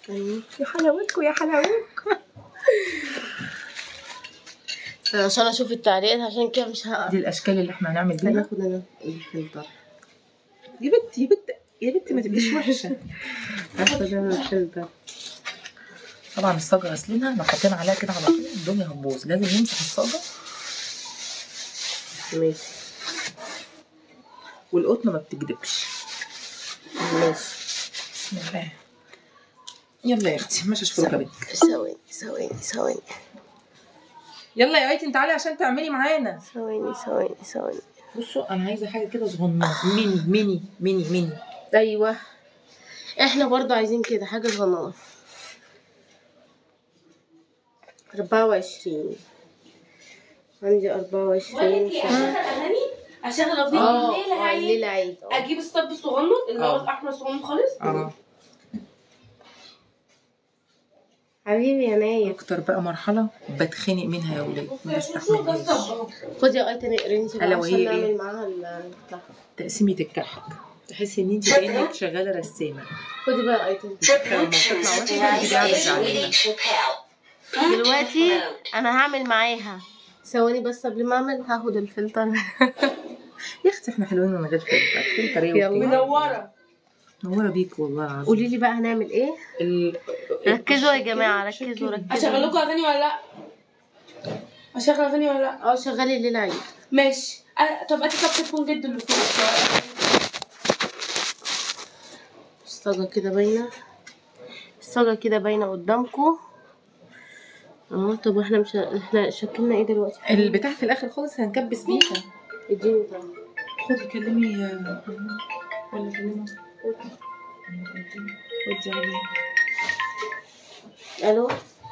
أيوة. يا حلاوتكم يا حلاوتكم أنا عشان اشوف التعليقات عشان كده مش دي هقف الاشكال اللي احنا هنعمل بيها هناخد انا الفلتر يا بت يا بت يا بت ما تبقيش وحشه هاخد انا الفلتر طبعا الصاجه غسلينها لو حطينا عليها كده على طول الدنيا هتبوظ لازم نمسح الصاجه ماشي والقطنه ما بتكدبش ماشي بسم الله يلا يا اختي مش اشوف ركبك ثواني ثواني ثواني يلا يا ايتي تعالي عشان تعملي معانا ثواني ثواني ثواني بصوا انا عايزه حاجه كده صغننه ميني ميني ميني ميني ايوه احنا برضه عايزين كده حاجه صغننه أربعة وعشرين عندي أربعة وعشرين سنة اشغل اغنيه اه الليله آه، عيد الليلة عيد آه. اجيب الصب الصغنن اللي هو اه. الاحمر الصغنن خالص اه حبيبي يا نايف اكتر بقى مرحله بتخنق منها يا ولاد ما ده بستحملهاش الصب اهو خدي يا ايتن اقري انت بقى ألا عشان وهي إيه؟ نعمل معاها ال- الكحك تقسيمه الكحك تحسي ان انت كانك شغاله رسامه خدي بقى يا ايتن لما تطلع وحشه تجيبي عدس عليها دلوقتي انا هعمل معاها ثواني بس قبل ما اعمل هاخد الفلتر يا اختي احنا حلوين من غير فلتر فلتر ايه يلا. وبتاع. منوره منوره بيك والله العظيم قولي لي بقى هنعمل ايه ال... ركزوا يا جماعه ركزوا ركزوا اشغل لكم اغاني ولا لا اشغل اغاني ولا لا اه شغلي الليل عيد ماشي أه، طب ادي طب تليفون جد اللي فوق الصاجة كده باينة الصاجة كده باينة قدامكم اه طب احنا مش احنا شكلنا ايه دلوقتي البتاع في الاخر خالص هنكبس بيها اديني طبعا خدي كلمي يا ولا كلمي ودي عليه الو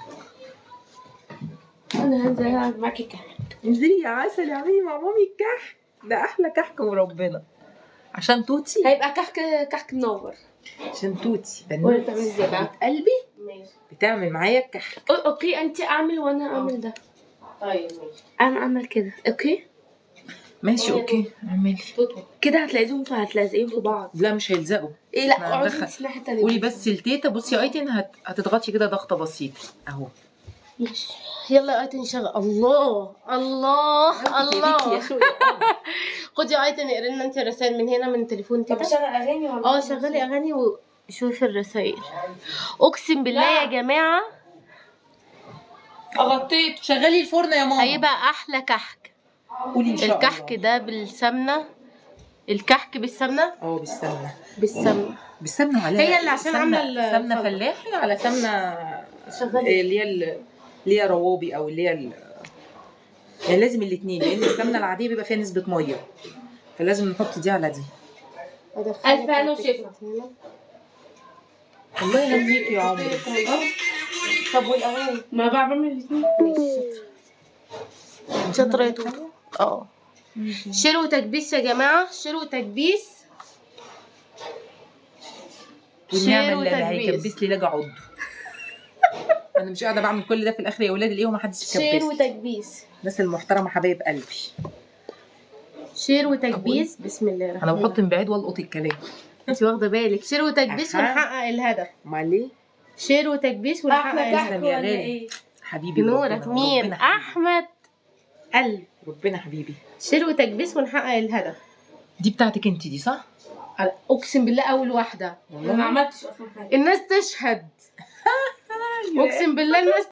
انا هنزل العب معاكي كده انزلي يا عسل اعملي مع مامي الكحك ده احلى كحك وربنا عشان توتي هيبقى كحك كحك منور عشان توتي ولا بنوتي تعملي ازاي بقى قلبي ماشي بتعمل معايا الكحك أو- اوكي انت اعمل وانا اعمل ده طيب ماشي انا اعمل كده اوكي ماشي اوكي اعملي كده هتلاقيهم هتلزقين في بعض لا مش هيلزقوا ايه لا احنا اقعدي هندخل. انت الناحيه التانيه قولي بس لتيتا بصي يا ايتن هت... هتضغطي كده ضغطه بسيطه اهو ماشي يلا يا ايتن شغل الله الله الله يا شوقي خدي يا ايتن اقري لنا انت رسائل من هنا من تليفون طب كده اشغل اغاني ولا اه شغلي اغاني وشوفي الرسائل اقسم بالله لا. يا جماعه غطيت شغلي الفرن يا ماما هيبقى احلى كحك قولي ان شاء الكحك الله ده بالسمنه الكحك بالسمنه اه بالسمنه بالسمنه بالسمنه عليها هي اللي عشان سمنة- عاملة ال- سمنه الخلطة. فلاحي على سمنه شغلي اللي هي ال- اللي هي روابي او اللي هي ال- يعني لازم الاثنين لان السمنه العاديه بيبقى فيها نسبه ميه فلازم نحط دي على دي ألف هنا وشفا. الله يهنيك يا عمري طب والاغاني ما بعمل الاثنين شاطره يا توتو اه شيروا تكبيس يا جماعه شيروا تكبيس والنعمه اللي وتكبيس. هيكبس لي لاجي عضه انا مش قاعده بعمل كل ده في الاخر يا ولاد الايه ومحدش شير يكبس وتكبيس الناس المحترمه حبايب قلبي شير وتكبيس بسم الله الرحمن انا بحط من بعيد والقط الكلام انت واخده بالك شير وتكبيس أها. ونحقق الهدف امال ليه شير وتكبيس ونحقق احلى الهدف كحك تسلم يا ولا غالي. ايه حبيبي نورك وربنا، مين ربنا حبيبي. احمد قلب ربنا حبيبي شير وتكبيس ونحقق الهدف دي بتاعتك انت دي صح على- اقسم بالله اول واحده انا ما عملتش اصلا حاجه الناس تشهد اقسم بالله الناس